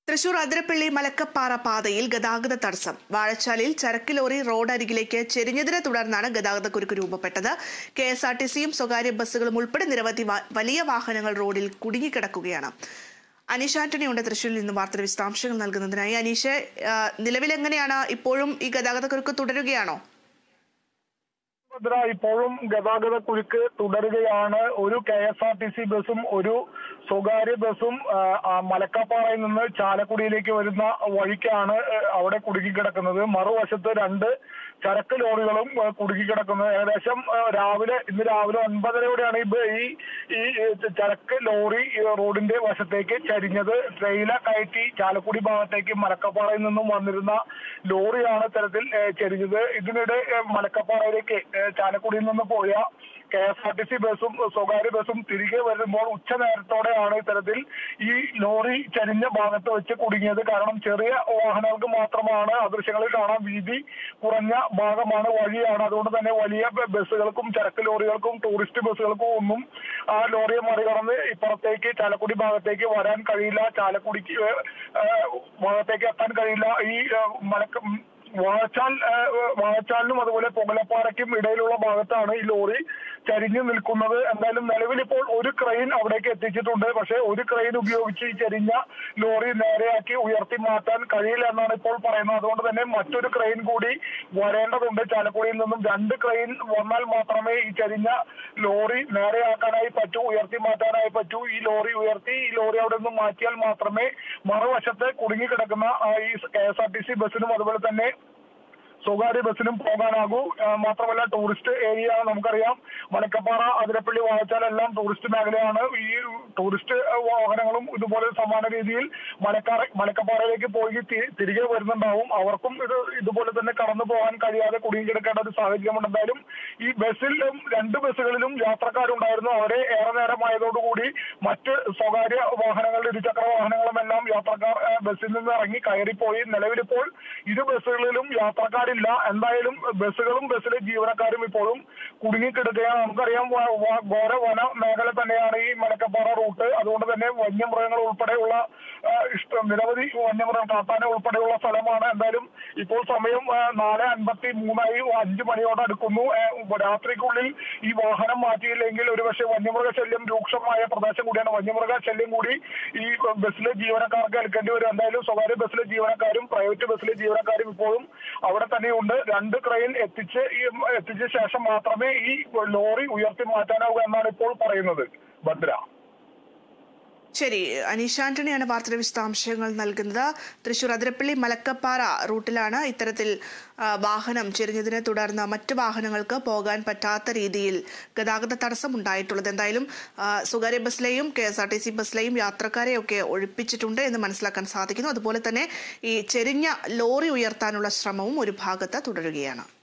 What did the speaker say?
തൃശൂർ അതിരപ്പള്ളി മലക്കപ്പാറ പാതയിൽ ഗതാഗത തടസ്സം വാഴച്ചാലിൽ ചരക്ക് ലോറി റോഡ് അരികിലേക്ക് ചെരിഞ്ഞതിനെ തുടർന്നാണ് ഗതാഗതക്കുരുക്ക് രൂപപ്പെട്ടത് കെ എസ് ആർ ടി സിയും സ്വകാര്യ ബസ്സുകളും ഉൾപ്പെടെ നിരവധി വ- വലിയ വാഹനങ്ങൾ റോഡിൽ കുടുങ്ങിക്കിടക്കുകയാണ് അനീഷ് ആന്റണിയുണ്ട് തൃശൂരിൽ നിന്ന് വാർത്തയുടെ വിശദാംശങ്ങൾ നൽകുന്നതിനായി അനീഷ് ആ, നിലവിലെങ്ങനെയാണ് ഇപ്പോഴും ഈ ഗതാഗതക്കുരുക്ക് തുടരുകയാണോ ഭദ്ര ഇപ്പോഴും ഗതാഗത കുരുക്ക് തുടരുകയാണ് ഒരു K S R T C ബസ്സും ഒരു സ്വകാര്യ ബസ്സും ആ, ആ, മലക്കപ്പാറയിൽ നിന്ന് ചാലക്കുടിയിലേക്ക് വരുന്ന വഴിക്കാണ് ആ, അവിടെ കുടുങ്ങിക്കിടക്കുന്നത് മറുവശത്ത് രണ്ട് ചരക്ക് ലോറികളും ആ, കുടുങ്ങിക്കിടക്കുന്നത് ഏകദേശം ആ, രാവിലെ ഇന്ന് രാവിലെ ഒൻപതരയോടെയാണ് ഈ ബ- ഈ ഈ ഈ ചരക്ക് ലോറി ഈ റോഡിന്റെ വശത്തേക്ക് ചരിഞ്ഞത് ട്രെയില കയറ്റി ചാലക്കുടി ഭാഗത്തേക്ക് മലക്കപ്പാറയിൽ നിന്നും വന്നിരുന്ന ലോറിയാണ് ഇത്തരത്തിൽ ഏ, ചരിഞ്ഞത് ഇതിനിടെ ഏ, മലക്കപ്പാറയിലേക്ക് ഏ, ചാലക്കുടിയിൽ നിന്ന് പോയ K S R T C ബസ്സും സ്വകാര്യ ബസ്സും തിരികെ വരുമ്പോൾ ഉച്ച നേരത്തോടെയാണ് ഇത്തരത്തിൽ ഈ ലോറി ചരിഞ്ഞ ഭാഗത്ത് വെച്ച് കുടുങ്ങിയത് കാരണം ചെറിയ വാഹനങ്ങൾക്ക് മാത്രമാണ് ആ ദൃശ്യങ്ങളിൽ കാണാൻ വീതി കുറഞ്ഞ ഭാഗമാണ് വഴിയാണ് അതുകൊണ്ട് തന്നെ വലിയ ബ- ബസ്സുകൾക്കും ചരക്ക് ലോറികൾക്കും ടൂറിസ്റ്റ് ബസ്സുകൾക്കും ഒന്നും ആ ലോറിയെ മറികടന്ന് ഇപ്പുറത്തേക്ക് ചാലക്കുടി ഭാഗത്തേക്ക് വരാൻ കഴിയില്ല ചാലക്കുടിക്ക് ഏ, ഏ, ഭാഗത്തേക്ക് എത്താൻ കഴിയില്ല ഈ ഏ, മലക്ക വാഴച്ചാൽ ആ, വാഴച്ചാലിനും അതുപോലെ പൊങ്ങലപ്പാറയ്ക്കും ഇടയിലുള്ള ഭാഗത്താണ് ഈ ലോറി ചരിഞ്ഞു നിൽക്കുന്നത് എന്തായാലും നിലവിൽ ഇപ്പോൾ ഒരു ക്രെയിൻ അവിടേക്ക് എത്തിച്ചിട്ടുണ്ട് പക്ഷേ ഒരു ക്രെയിൻ ഉപയോഗിച്ച് ഈ ചരിഞ്ഞ ലോറി നേരെയാക്കി ഉയർത്തി മാറ്റാൻ കഴിയില്ല എന്നാണ് ഇപ്പോൾ പറയുന്നത് അതുകൊണ്ട് തന്നെ മറ്റൊരു ക്രെയിൻ കൂടി വരേണ്ടതുണ്ട് ചാലക്കുടിയിൽ നിന്നും രണ്ട് ക്രെയിൻ വന്നാൽ മാത്രമേ ഈ ചരിഞ്ഞ ലോറി നേരെയാക്കാനായി പറ്റൂ ഉയർത്തി മാറ്റാനായി പറ്റൂ ഈ ലോറി ഉയർത്തി ഈ ലോറി അവിടെ നിന്ന് മാറ്റിയാൽ മാത്രമേ മറുവശത്ത് കുടുങ്ങിക്കിടക്കുന്ന ആ, ഈ K S R T C ബസ്സിനും അതുപോലെ തന്നെ സ്വകാര്യ ബസ്സിനും പോകാനാകൂ ആ, മാത്രമല്ല ടൂറിസ്റ്റ് ഏരിയ നമുക്കറിയാം മലക്കപ്പാറ അതിരപ്പള്ളി വാഴച്ചാൽ എല്ലാം ടൂറിസ്റ്റ് മേഖലയാണ് ഈ ടൂറിസ്റ്റ് വാഹനങ്ങളും ഇതുപോലെ സമാന രീതിയിൽ മലക്കാറ മലക്കപ്പാറയിലേക്ക് പോയി തി- തിരികെ വരുന്നുണ്ടാവും അവർക്കും ഇത് ഇതുപോലെ തന്നെ കടന്നു പോകാൻ കഴിയാതെ കുടുങ്ങിക്കിടക്കേണ്ട ഒരു സാഹചര്യമുണ്ട് എന്തായാലും ഈ ബസ്സിലും രണ്ട് ബസ്സുകളിലും യാത്രക്കാരുണ്ടായിരുന്നു അവരെ ഏറെ നേരമായതോടുകൂടി മറ്റ് സ്വകാര്യ വാഹനങ്ങൾ ഇരുചക്ര വാഹനങ്ങളും എല്ലാം യാത്രക്കാർ ആ, ബസ്സിൽ നിന്ന് ഇറങ്ങി കയറിപ്പോയി നിലവിലിപ്പോൾ ഇരു ബസ്സുകളിലും യാത്രക്കാരില്ല എന്തായാലും ബസ്സുകളും ബസ്സിലെ ജീവനക്കാരും ഇപ്പോഴും കുടുങ്ങിക്കിടക്കുകയാണ് നമുക്കറിയാം വ- വ- ഘോര വന മേഖല തന്നെയാണ് ഈ മലക്കപ്പാറ റൂട്ട് അതുകൊണ്ട് തന്നെ വന്യമൃഗങ്ങൾ ഉൾപ്പെടെയുള്ള ആ, ഇഷ്ടം നിരവധി വന്യമൃഗം കാട്ടാന ഉൾപ്പെടെയുള്ള സ്ഥലമാണ് എന്തായാലും ഇപ്പോൾ സമയം ആ, നാല് അൻപത്തി മൂന്നായി അഞ്ചു മണിയോട് അടുക്കുന്നു ആ, രാത്രിക്കുള്ളിൽ ഈ വാഹനം മാറ്റിയില്ലെങ്കിൽ ഒരുപക്ഷെ വന്യമൃഗ ശല്യം രൂക്ഷമായ പ്രദേശം കൂടിയാണ് വന്യമൃഗ ശല്യം കൂടി ഈ ബസ്സിലെ ജീവനക്കാർക്ക് ഏൽക്കേണ്ടി വരും എന്തായാലും സ്വകാര്യ ബസ്സിലെ ജീവനക്കാരും പ്രൈവറ്റ് ബസ്സിലെ ജീവനക്കാരും ഇപ്പോഴും അവിടെ തന്നെയുണ്ട് രണ്ട് ക്രെയിൻ എത്തിച്ച് ഈ എത്തിച്ച ശേഷം മാത്രമേ ഈ ലോറി ഉയർത്തി മാറ്റാനാവൂ എന്നാണ് ഇപ്പോൾ പറയുന്നത് ഭദ്ര ശരി അനീഷ് ആന്റണിയാണ് വാർത്തയുടെ വിശദാംശങ്ങൾ നൽകുന്നത് തൃശൂർ അതിരപ്പള്ളി മലക്കപ്പാറ റൂട്ടിലാണ് ഇത്തരത്തിൽ ആ, വാഹനം ചെരിഞ്ഞതിനെ തുടർന്ന് മറ്റു വാഹനങ്ങൾക്ക് പോകാൻ പറ്റാത്ത രീതിയിൽ ഗതാഗത തടസ്സം ഉണ്ടായിട്ടുള്ളത് എന്തായാലും ആ, സ്വകാര്യ ബസ്സിലെയും K S R T C ബസ്സിലെയും യാത്രക്കാരെയൊക്കെ ഒഴിപ്പിച്ചിട്ടുണ്ട് എന്ന് മനസ്സിലാക്കാൻ സാധിക്കുന്നു അതുപോലെ തന്നെ ഈ ചെരിഞ്ഞ ലോറി ഉയർത്താനുള്ള ശ്രമവും ഒരു ഭാഗത്ത് തുടരുകയാണ്